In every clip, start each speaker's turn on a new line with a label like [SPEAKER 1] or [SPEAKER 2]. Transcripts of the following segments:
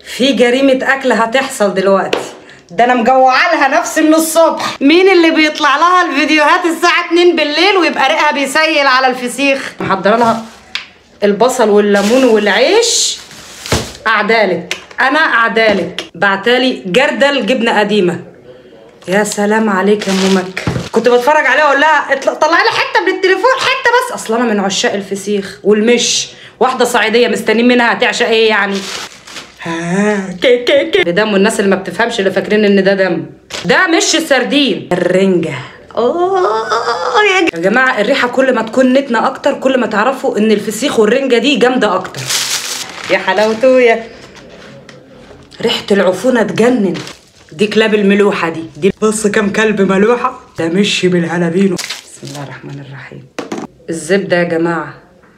[SPEAKER 1] في جريمة أكل هتحصل دلوقتي ده أنا مجوعة لها نفسي من الصبح مين اللي بيطلع لها الفيديوهات الساعة 2 بالليل ويبقى ريقها بيسيل على الفسيخ محضرة لها البصل والليمون والعيش أعدالك أنا أعدالك بعتالي جردل جبنة قديمة يا سلام عليك يا ام مكة كنت بتفرج عليها اقول لها اطلع- طلعي لي حته من التليفون حته بس اصلا انا من عشاق الفسيخ والمش واحده صعيديه مستنيين منها هتعشق ايه يعني ها كي كي كي دم والناس اللي ما بتفهمش اللي فاكرين ان ده دم ده مش سردين الرنجه اوه يا ج- يا جماعه الريحه كل ما تكون نتنه اكتر كل ما تعرفوا ان الفسيخ والرنجه دي جامده اكتر يا حلاوته يا ريحة العفونة تجنن دي كلاب الملوحة دي دي بص كم كلب ملوحة ده مشي بالهلابينو بسم الله الرحمن الرحيم الزبدة يا جماعة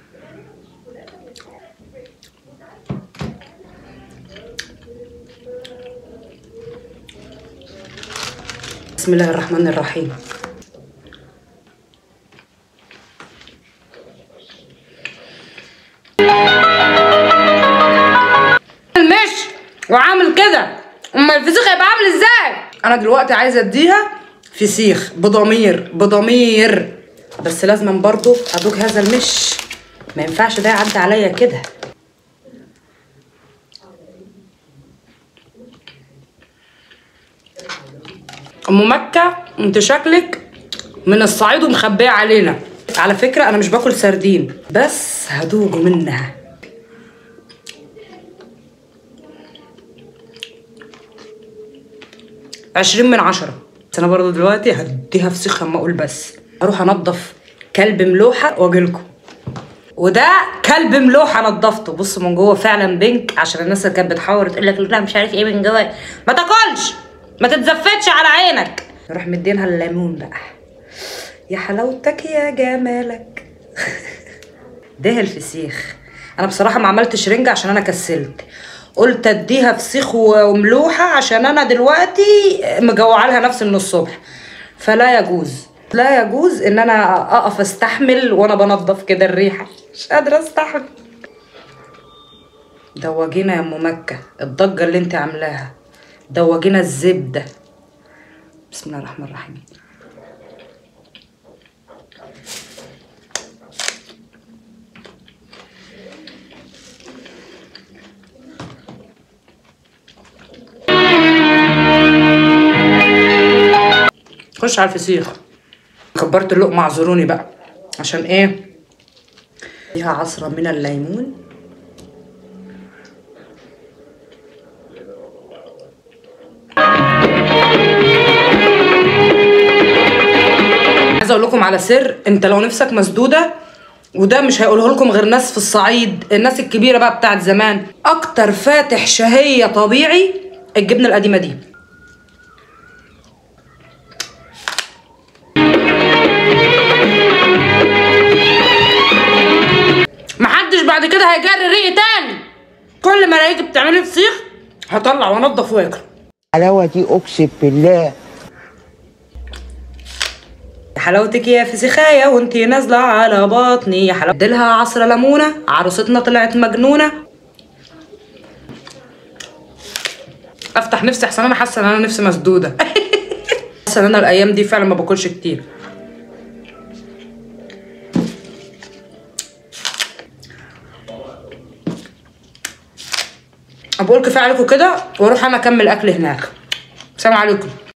[SPEAKER 1] بسم الله الرحمن الرحيم المش وعامل كده اما الفسيخ هيبقى عامل ازاي انا دلوقتي عايزه اديها فسيخ بضمير بضمير بس لازم برضو ادوق هذا المش ما ينفعش ده يعدي عليا كده ام مكه انت شكلك من الصعيد ومخبيه علينا على فكره انا مش باكل سردين بس هدوق منها عشرين من عشرة بس انا برضه دلوقتي هديها فسيخ اما اقول بس اروح انضف كلب ملوحة واجيلكم وده كلب ملوحة نضفته بص من جوه فعلا بينك عشان الناس اللي كانت بتحاور تقول لك لا مش عارف ايه من جوه ما تاكلش ما تتزفتش على عينك نروح مدينها الليمون بقى يا حلاوتك يا جمالك ده الفسيخ انا بصراحه ما عملتش رنجة عشان انا كسلت قلت اديها فسيخ وملوحه عشان انا دلوقتي مجوعه لها نفسي من الصبح فلا يجوز لا يجوز ان انا اقف استحمل وانا بنضف كده الريحه مش قادره استحمل دوجينا يا ام مكه الضجه اللي انت عاملاها دوجينا الزبده بسم الله الرحمن الرحيم خش على الفسيخ كبرت اللقمة اعذروني بقى عشان ايه فيها عصرة من الليمون عايزه اقول لكم على سر انت لو نفسك مسدوده وده مش هيقوله لكم غير ناس في الصعيد الناس الكبيره بقى بتاعت زمان اكتر فاتح شهيه طبيعي الجبنه القديمه دي محدش بعد كده هيجري ريقي تاني كل ما الاقيك بتعملي فسيخ هطلع وانضف واكل
[SPEAKER 2] الحلاوه دي اقسم بالله
[SPEAKER 1] يا حلاوتك يا فسيخاية وانتي نازلة على بطني يا حلاوة اديلها عصرة ليمونة عروستنا طلعت مجنونة افتح نفسي احسن انا حاسة ان انا نفسي مسدودة حاسة ان انا الايام دي فعلا ما باكلش كتير بقول كفايه عليكم كده واروح انا اكمل اكل هناك السلام عليكم